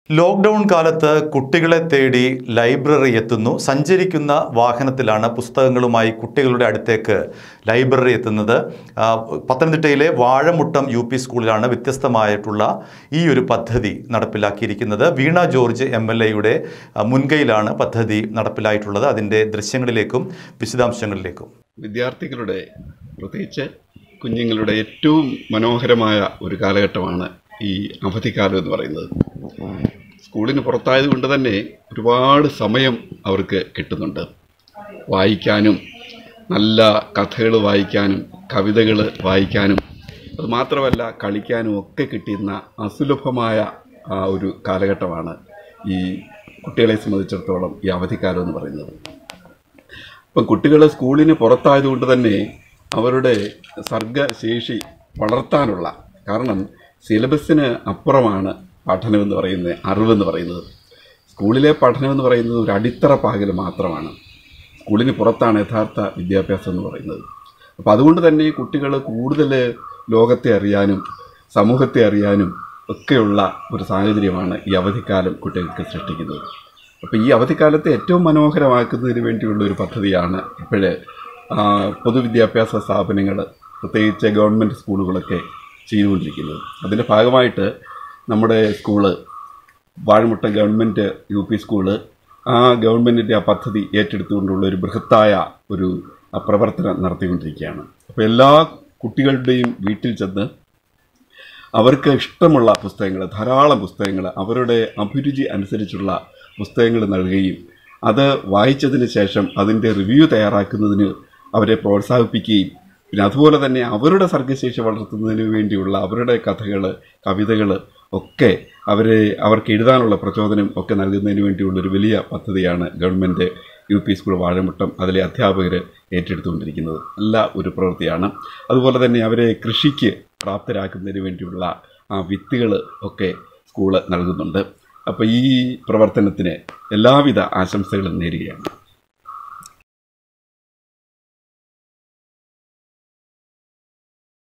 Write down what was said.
lockdown കാലത്ത് കുട്ടികളെ തേടി ലൈബ്രറി എത്തുന്നു സഞ്ചരിക്കുന്ന വാഹനത്തിലാണ് പുസ്തകങ്ങളുമായി കുട്ടികളുടെ അടുത്തേക്ക് ലൈബ്രറി എത്തുന്നത് ആ, പത്തനംതിട്ടയിലെ വാഴമുട്ടം യു പി സ്കൂളിലാണ് വ്യത്യസ്തമായിട്ടുള്ള ഈ ഒരു പദ്ധതി നടപ്പിലാക്കിയിരിക്കുന്നത് വീണ ജോർജ് എം എൽ എയുടെ മുൻകൈയിലാണ് പദ്ധതി നടപ്പിലായിട്ടുള്ളത് അതിൻ്റെ ദൃശ്യങ്ങളിലേക്കും വിശദാംശങ്ങളിലേക്കും വിദ്യാർത്ഥികളുടെ പ്രത്യേകിച്ച് കുഞ്ഞുങ്ങളുടെ ഏറ്റവും മനോഹരമായ ഒരു കാലഘട്ടമാണ് ഈ അവധിക്കാലം എന്ന് പറയുന്നത് സ്കൂളിന് പുറത്തായത് കൊണ്ട് തന്നെ ഒരുപാട് സമയം അവർക്ക് കിട്ടുന്നുണ്ട് വായിക്കാനും നല്ല കഥകൾ വായിക്കാനും കവിതകൾ വായിക്കാനും അത് മാത്രമല്ല കളിക്കാനും ഒക്കെ കിട്ടുന്ന അസുലഭമായ ആ ഒരു കാലഘട്ടമാണ് ഈ കുട്ടികളെ സംബന്ധിച്ചിടത്തോളം ഈ അവധിക്കാലം എന്ന് പറയുന്നത് ഇപ്പം കുട്ടികൾ സ്കൂളിന് പുറത്തായതുകൊണ്ട് തന്നെ അവരുടെ സർഗശേഷി വളർത്താനുള്ള കാരണം സിലബസിന് അപ്പുറമാണ് പഠനമെന്ന് പറയുന്നത് അറിവെന്ന് പറയുന്നത് സ്കൂളിലെ പഠനമെന്ന് പറയുന്നത് ഒരു അടിത്തറ പാകൽ മാത്രമാണ് സ്കൂളിന് പുറത്താണ് യഥാർത്ഥ വിദ്യാഭ്യാസം എന്ന് പറയുന്നത് അപ്പോൾ അതുകൊണ്ട് തന്നെ കുട്ടികൾ കൂടുതൽ ലോകത്തെ അറിയാനും സമൂഹത്തെ അറിയാനും ഒക്കെയുള്ള ഒരു സാഹചര്യമാണ് ഈ അവധിക്കാലം കുട്ടികൾക്ക് സൃഷ്ടിക്കുന്നത് അപ്പോൾ ഈ അവധിക്കാലത്തെ ഏറ്റവും മനോഹരമാക്കുന്നതിന് വേണ്ടിയുള്ള ഒരു പദ്ധതിയാണ് ഇപ്പോഴ് പൊതുവിദ്യാഭ്യാസ സ്ഥാപനങ്ങൾ പ്രത്യേകിച്ച് ഗവൺമെൻറ് സ്കൂളുകളൊക്കെ ചെയ്തുകൊണ്ടിരിക്കുന്നത് അതിൻ്റെ ഭാഗമായിട്ട് നമ്മുടെ school Vazhamutta government U P school ആ ഗവൺമെൻറ്റിൻ്റെ ആ പദ്ധതി ഏറ്റെടുത്തുകൊണ്ടുള്ള ഒരു ബൃഹത്തായ ഒരു ആ, പ്രവർത്തനം നടത്തിക്കൊണ്ടിരിക്കുകയാണ് അപ്പോൾ എല്ലാ കുട്ടികളുടെയും വീട്ടിൽ ചെന്ന് അവർക്ക് ഇഷ്ടമുള്ള പുസ്തകങ്ങൾ ധാരാളം പുസ്തകങ്ങൾ അവരുടെ അഭിരുചി അനുസരിച്ചുള്ള പുസ്തകങ്ങൾ നൽകുകയും അത് വായിച്ചതിന് ശേഷം അതിൻ്റെ റിവ്യൂ തയ്യാറാക്കുന്നതിന് അവരെ പ്രോത്സാഹിപ്പിക്കുകയും പിന്നെ അതുപോലെ തന്നെ അവരുടെ സർഗശേഷി വളർത്തുന്നതിന് വേണ്ടിയുള്ള അവരുടെ കഥകൾ കവിതകൾ ഒക്കെ അവരെ അവർക്ക് എഴുതാനുള്ള പ്രചോദനം ഒക്കെ നൽകുന്നതിന് വേണ്ടിയുള്ള ഒരു വലിയ പദ്ധതിയാണ് government U P school Vazhamuttam അതിലെ അധ്യാപകർ ഏറ്റെടുത്തുകൊണ്ടിരിക്കുന്നത് നല്ല ഒരു പ്രവൃത്തിയാണ് അതുപോലെ തന്നെ അവരെ കൃഷിക്ക് പ്രാപ്തരാക്കുന്നതിന് വേണ്ടിയുള്ള ആ വിത്തുകൾ ഒക്കെ സ്കൂള് നൽകുന്നുണ്ട് അപ്പോൾ ഈ പ്രവർത്തനത്തിന് എല്ലാവിധ ആശംസകളും നേരുകയാണ്